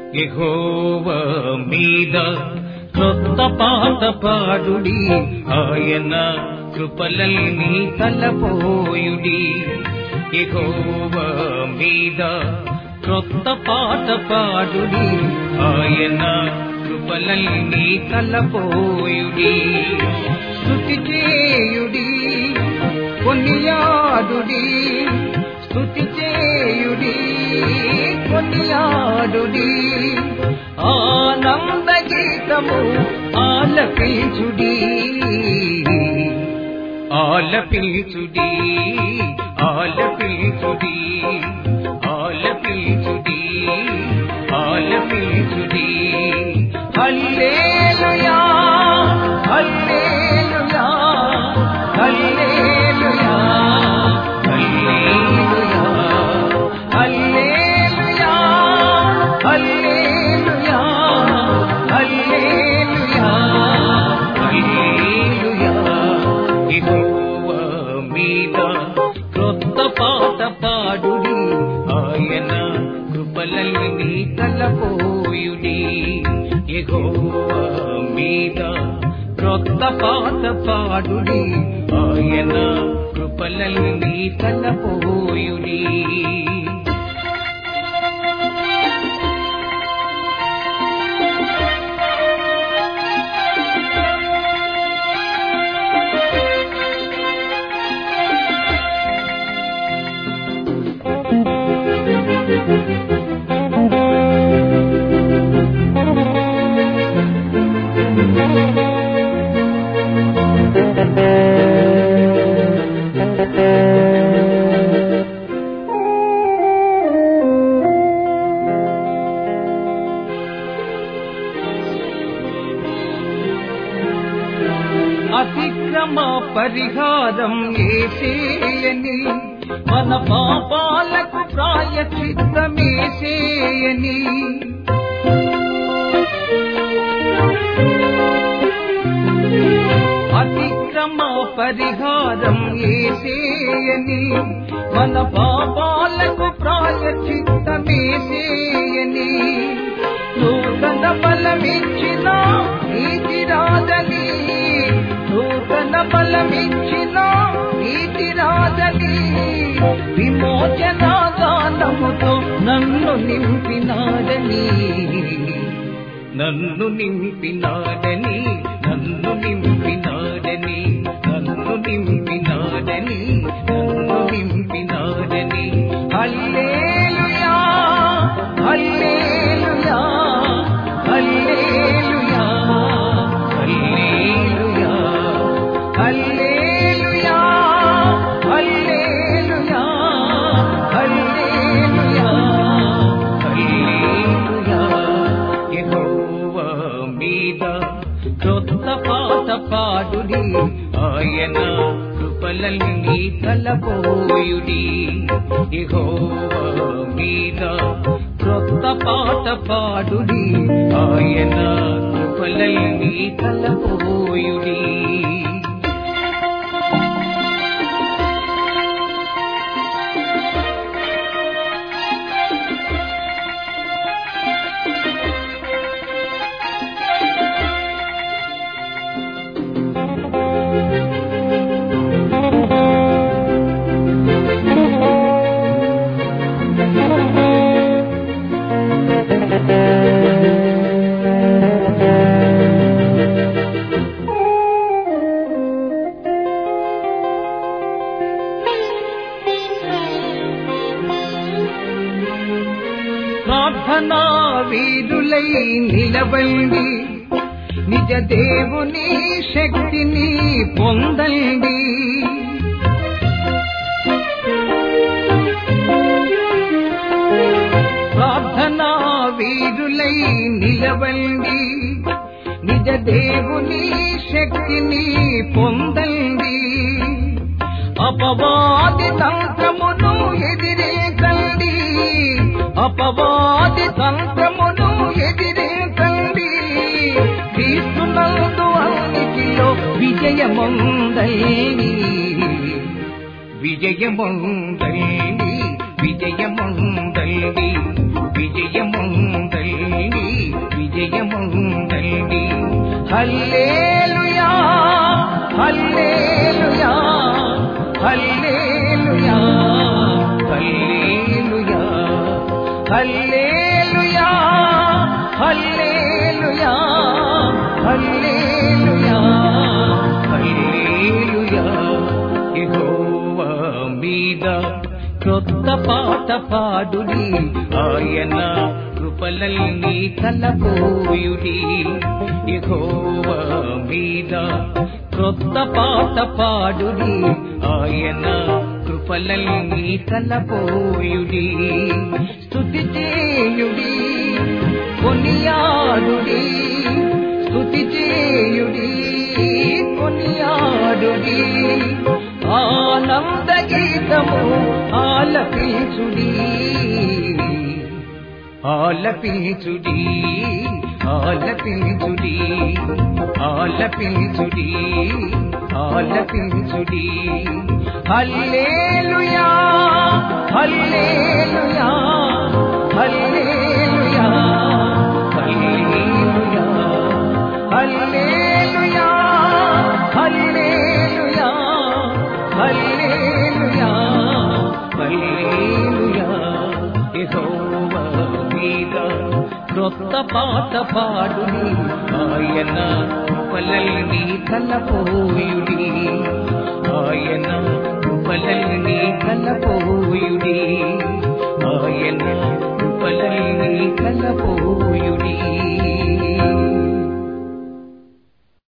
యెహోవ మీద క్రొత్త పాట పాడుడి ఆయన కృపలల్ని తలపోయుడి యెహోవ మీద క్రొత్త పాట పాడుడి ఆయన కృపలల్ని తలపోయుడి స్తుతి చేయుడి కొనియాడుడి స్తుతి చేయుడి కొనియాడుడి ఆనంద గీతము ఆలపించుడి ఆలపించుడి ఆలపించుడి ఆలపించుడి ఆలపించుడి హల్లెలూయా హల్లెలూయా హల్లెలూయా హల్లెలూయా హల్లెలూయా హల్లెలూయా హల్లెలూయా హల్లెలూయా యెహోవా మీద క్రొత్త పాట పాడుడి ఆయన కృపలల్ని తలపోయుడి యెహోవా మీద క్రొత్త పాట పాడుడి ఆయన కృపలల్ని తలపోయుడి అతిక్రమ పరిహారం ఏసేయని మన పాపాలకు ప్రాయచిత్తమేసేయని అతిక్రమ పరిహారం ఏసేయని మన పాపాలకు ప్రాయచిత్తమేసేయని నూతన బలమిచ్చిన నీతి రాజని నూతన బలమిచ్చిన నీతి రాజని విమోచన గానముతో నన్ను నింపినాడని నన్ను నింపినాడని నన్ను నింపినాడని నన్ను నింపినాడని నన్ను నింపినాడని హల్లెలూయా హల్లెలూయా హల్లెలూయా హల్లెలూయా హల్లెలూయా హల్లెలూయా హల్లెలూయా హల్లెలూయా యెహోవా మీద క్రొత్త పాట పాడుడి ఆయన కృపలల్ని తలపోయుడి యెహోవా మీద క్రొత్త పాట పాడుడి ఆయన కృపలల్ని తలపోయుడి ప్రార్థనా వీరులై నిలబండి నిజ దేవుని శక్తిని పొందండి ప్రార్థనా వీరులై నిలబండి నిజ దేవుని శక్తిని పొందండి అపవాది తంత్రమును ఎదిరించండి అపవాది తంత్రమును ఎదిరించండి క్రీస్తునందు అన్నిటిలో విజయముందండి విజయముందండి విజయముందండి విజయముందండి hallelujah hallelujah hallelujah hallelujah Jehovah మీద క్రొత్త పాట పాడుడి ఆయన కృపలల్ని తలపోయుడి యెహోవా మీద క్రొత్త పాట పాడుడి ఆయన కృపలల్ని తలపోయుడి స్తుతి చేయుడి కొనియాడుడి స్తుతి చేయుడి కొనియాడుడి ఆనంద గీతము ఆలపించుడి ఆలపించుడి ఆలపించుడి ఆలపించుడి ఆలపించుడి hallelujah hallelujah hallelujah hallelujah hallelujah hallelujah hallelujah hallelujah Jehovah మీద క్రొత్త పాట పాడుని ఆయన కృపలల్ని తలపోయుడి ఆయన కృపలల్ని